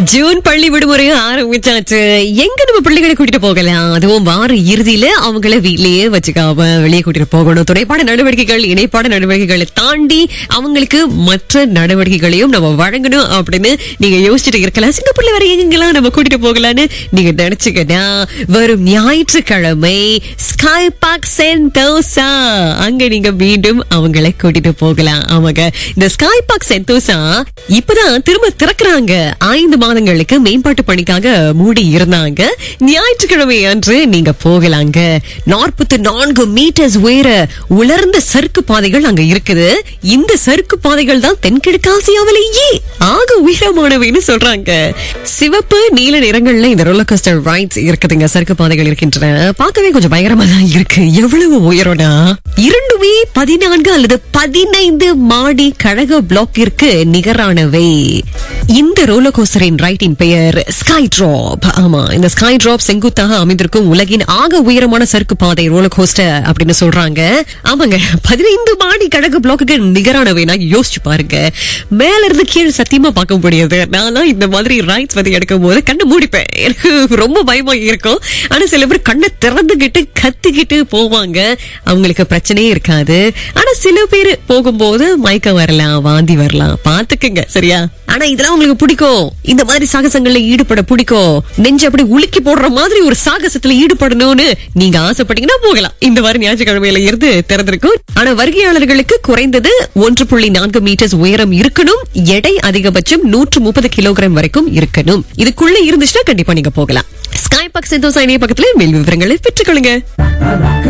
June பள்ளி விடுமுறையும் ஆரம்பிச்சாச்சு எங்க நம்ம பிள்ளைகளை கூட்டிட்டு போகலாம் அதுவும் வார இறுதியில அவங்கள வீட்லயே வச்சுக்காம வெளியே கூட்டிட்டு போகணும் துணைப்பாட நடவடிக்கைகள் இணைப்பாட நடவடிக்கைகளை தாண்டி அவங்களுக்கு மற்ற நடவடிக்கைகளையும் நம்ம வழங்கணும் அப்படின்னு நீங்க யோசிச்சுட்டு இருக்கலாம் சிங்கப்பூர்ல வேற எங்கெல்லாம் நம்ம கூட்டிட்டு போகலான்னு நீங்க நினைச்சுக்கனா வரும் ஞாயிற்றுக்கிழமை ஸ்கை பார்க் சென்டோசா அங்க நீங்க மீண்டும் அவங்களை கூட்டிட்டு போகலாம் ஆமாங்க இந்த ஸ்கை பார்க் சென்டோசா இப்பதான் திரும்ப திறக்கிறாங்க ஐந்து மாதங்களுக்கு மேம்பாட்டு பணிக்காக மூடி இருந்தாங்க ஞாயிற்றுக்கிழமை அன்று நீங்க போகலாங்க நாற்பத்தி நான்கு மீட்டர்ஸ் உயர உலர்ந்த சறுக்கு பாதைகள் அங்க இருக்குது இந்த சறுக்கு பாதைகள் தான் தென்கிழக்காசியாவிலேயே ஆக உயரமானவைன்னு சொல்றாங்க சிவப்பு நீல நிறங்கள்ல இந்த ரோலர் கோஸ்டர் ரைட்ஸ் இருக்குதுங்க சறுக்கு பாதைகள் இருக்கின்றன பார்க்கவே கொஞ்சம் பயங்கரமா தான் இருக்கு எவ்வளவு உயரம்னா இரண்டுமே பதினான்கு அல்லது பதினைந்து மாடி கழக பிளாக்கிற்கு நிகரானவை இந்த ரோலர் கோஸ்டரின் ரைட்டின் பெயர் ஸ்கை டிராப் ஆமா இந்த ஸ்கை டிராப் செங்குத்தாக அமைந்திருக்கும் உலகின் ஆக உயரமான சறுக்கு பாதை ரோலர் கோஸ்டர் அப்படின்னு சொல்றாங்க ஆமாங்க பதினைந்து மாடி கழக பிளாக்குக்கு நிகரானவை நான் யோசிச்சு பாருங்க மேல இருந்து கீழே சத்தியமா பார்க்க முடியாது நான் இந்த மாதிரி ரைட்ஸ் வந்து எடுக்கும் போது கண்ணை மூடிப்பேன் எனக்கு ரொம்ப பயமா இருக்கும் ஆனா சில பேர் கண்ணை திறந்துகிட்டு கத்திக்கிட்டு போவாங்க அவங்களுக்கு பிரச்சனையே இருக்காது ஆனா சில பேர் போகும்போது மயக்கம் வரலாம் வாந்தி வரலாம் பாத்துக்குங்க சரியா ஆனா இதெல்லாம் உங்களுக்கு பிடிக்கும் இந்த மாதிரி சாகசங்கள்ல ஈடுபட பிடிக்கும் நெஞ்சு அப்படி உலுக்கி போடுற மாதிரி ஒரு சாகசத்துல ஈடுபடணும்னு நீங்க ஆசைப்பட்டீங்கன்னா போகலாம் இந்த வாரம் ஞாயிற்றுக்கிழமையில இருந்து திறந்திருக்கும் ஆனா வருகையாளர்களுக்கு குறைந்தது ஒன்று புள்ளி நான்கு மீட்டர்ஸ் உயரம் இருக்கணும் எடை அதிகபட்சம் நூற்று முப்பது கிலோகிராம் வரைக்கும் இருக்கணும் இதுக்குள்ள இருந்துச்சுன்னா கண்டிப்பா நீங்க போகலாம் ஸ்கை பாக் செந்தோசா இணைய பக்கத்துல மேல் விவரங்களை பெற்றுக்கொள்ளுங்க